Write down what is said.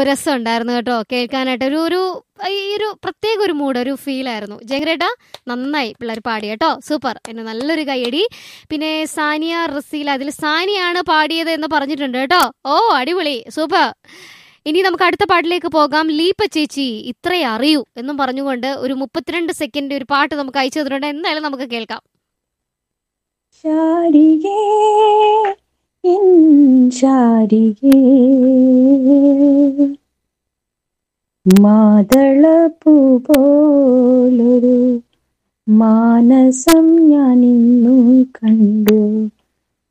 രസം ഉണ്ടായിരുന്നു കേട്ടോ കേൾക്കാനായിട്ട് ഒരു ഒരു ഈ ഒരു പ്രത്യേക ഒരു മൂഡ് ഒരു ഫീൽ ആയിരുന്നു ജയഗ്രേട്ട നന്നായി പിള്ളേർ പാടി കേട്ടോ സൂപ്പർ എന്നെ നല്ലൊരു കൈയടി പിന്നെ സാനിയ റസീല അതിൽ സാനിയാണ് പാടിയത് എന്ന് പറഞ്ഞിട്ടുണ്ട് കേട്ടോ ഓ അടിപൊളി സൂപ്പർ ഇനി നമുക്ക് അടുത്ത പാട്ടിലേക്ക് പോകാം ലീപ ചേച്ചി ഇത്രേ അറിയൂ എന്നും പറഞ്ഞുകൊണ്ട് ഒരു മുപ്പത്തിരണ്ട് സെക്കൻഡ് ഒരു പാട്ട് നമുക്ക് അയച്ചു തന്നിട്ടുണ്ട് എന്തായാലും നമുക്ക് കേൾക്കാം ശാരികേ എൻ ശാരികേ മാതളപ്പൂ പോലൊരു മാനസം ഞാൻ ഇന്നു കണ്ടു